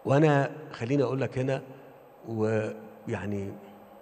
وانا خليني اقول لك هنا ويعني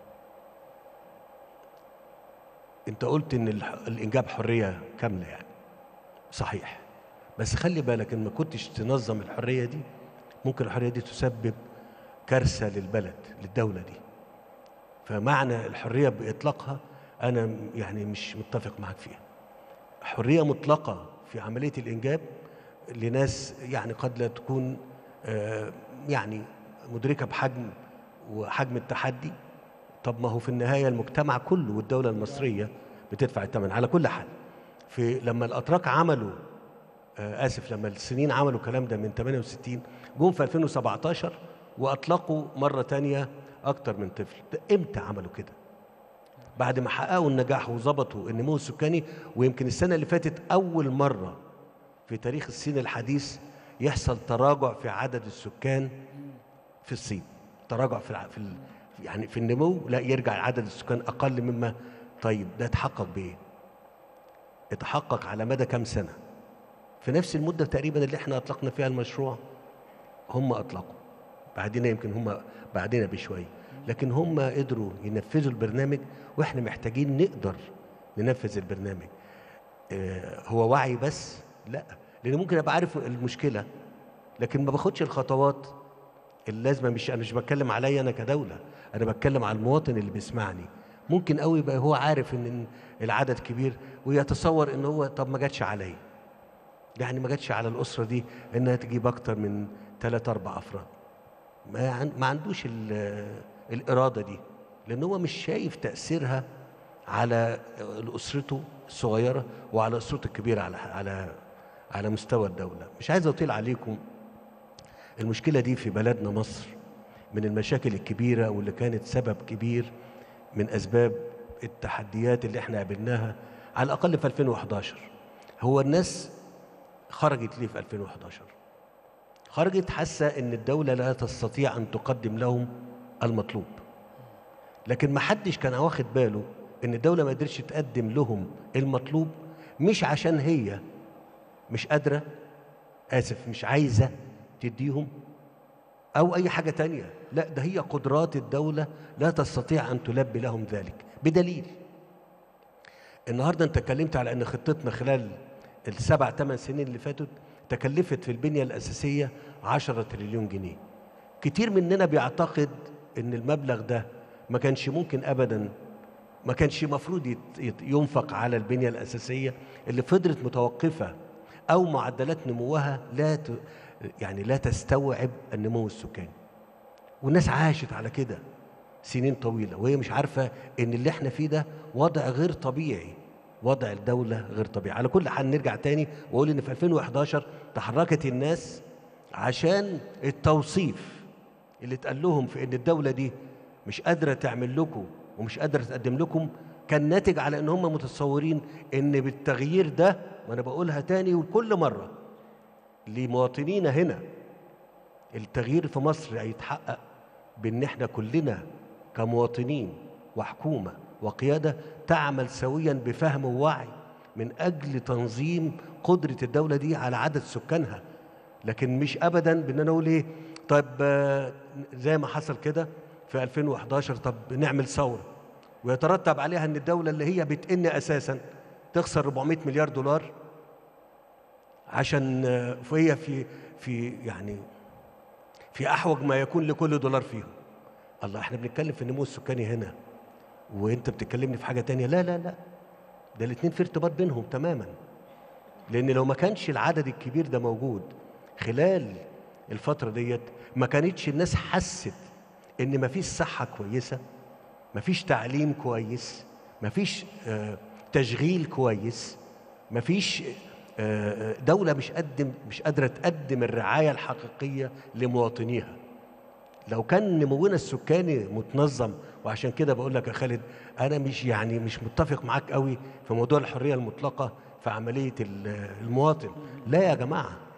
انت قلت ان الح- الانجاب حريه كامله يعني صحيح بس خلي بالك ان ما كنتش تنظم الحريه دي ممكن الحريه دي تسبب كارثه للبلد للدوله دي فمعنى الحريه باطلاقها انا م- يعني مش متفق معاك فيها حريه مطلقه في عمليه الانجاب لناس يعني قد لا تكون آه، يعني مدركه بحجم وحجم التحدي طب ما هو في النهايه المجتمع كله والدوله المصريه بتدفع الثمن على كل حال في لما الاتراك عملوا آه، اسف لما السنين عملوا الكلام ده من 68 جم في 2017 واطلقوا مره تانية اكتر من طفل ده امتى عملوا كده بعد ما حققوا النجاح وظبطوا النمو السكاني ويمكن السنه اللي فاتت اول مره في تاريخ الصين الحديث يحصل تراجع في عدد السكان في الصين تراجع في الع- في ال- يعني في النمو لا يرجع عدد السكان اقل مما طيب ده اتحقق بايه؟ اتحقق على مدى كام سنه؟ في نفس المده تقريبا اللي احنا اطلقنا فيها المشروع هم اطلقوا بعدين يمكن هم بعدنا بشويه لكن هم قدروا ينفذوا البرنامج واحنا محتاجين نقدر ننفذ البرنامج آه، هو وعي بس لا لان ممكن ابقى عارف المشكله لكن ما باخدش الخطوات اللازمه مش انا مش بتكلم عليا انا كدوله انا بتكلم على المواطن اللي بيسمعني ممكن قوي يبقى هو عارف ان العدد كبير ويتصور ان هو طب ما جاتش عليا يعني ما جاتش على الاسره دي انها تجيب اكتر من ثلاثة اربع افراد ما عن- ما عندوش ال- الاراده دي لان هو مش شايف تاثيرها على اسرته الصغيره وعلى اسرته الكبيره على على على مستوى الدوله مش عايز اطيل عليكم المشكله دي في بلدنا مصر من المشاكل الكبيره واللي كانت سبب كبير من اسباب التحديات اللي احنا قابلناها على الاقل في 2011 هو الناس خرجت ليه في 2011 خرجت حاسه ان الدوله لا تستطيع ان تقدم لهم المطلوب لكن ما حدش كان واخد باله ان الدوله ما قدرتش تقدم لهم المطلوب مش عشان هي مش قادره اسف مش عايزه تديهم او اي حاجه تانية لا ده هي قدرات الدوله لا تستطيع ان تلبي لهم ذلك بدليل النهارده انت اتكلمت على ان خطتنا خلال السبع ثمان سنين اللي فاتت تكلفت في البنيه الاساسيه 10 تريليون جنيه كتير مننا بيعتقد ان المبلغ ده ما كانش ممكن ابدا ما كانش مفروض يت- يت- ينفق على البنيه الاساسيه اللي فضلت متوقفه او معدلات نموها لا ت... يعني لا تستوعب النمو السكاني والناس عاشت على كده سنين طويله وهي مش عارفه ان اللي احنا فيه ده وضع غير طبيعي وضع الدوله غير طبيعي على كل حال نرجع تاني واقول ان في 2011 تحركت الناس عشان التوصيف اللي اتقال لهم في ان الدوله دي مش قادره تعمل لكم ومش قادره تقدم لكم كان ناتج على ان هم متصورين ان بالتغيير ده وانا بقولها تاني وكل مره لمواطنينا هنا التغيير في مصر هيتحقق بان احنا كلنا كمواطنين وحكومه وقياده تعمل سويا بفهم ووعي من اجل تنظيم قدره الدوله دي على عدد سكانها لكن مش ابدا بان انا اقول ايه طب آه، زي ما حصل كده في 2011 طب نعمل ثوره ويترتب عليها ان الدوله اللي هي بتئن اساسا تخسر 400 مليار دولار عشان آه، وهي في في يعني في احوج ما يكون لكل دولار فيهم الله احنا بنتكلم في النمو السكاني هنا وانت بتكلمني في حاجه تانية لا لا لا ده الاثنين في ارتباط بينهم تماما لان لو ما كانش العدد الكبير ده موجود خلال الفتره ديت ما كانتش الناس حست ان ما فيش صحه كويسه ما فيش تعليم كويس ما فيش آه، تشغيل كويس ما فيش آه، آه، دولة مش قدم مش قادرة تقدم الرعاية الحقيقية لمواطنيها لو كان نمونا السكاني متنظم وعشان كده بقول لك يا خالد انا مش يعني مش متفق معاك قوي في موضوع الحريه المطلقه في عمليه ال- المواطن لا يا جماعه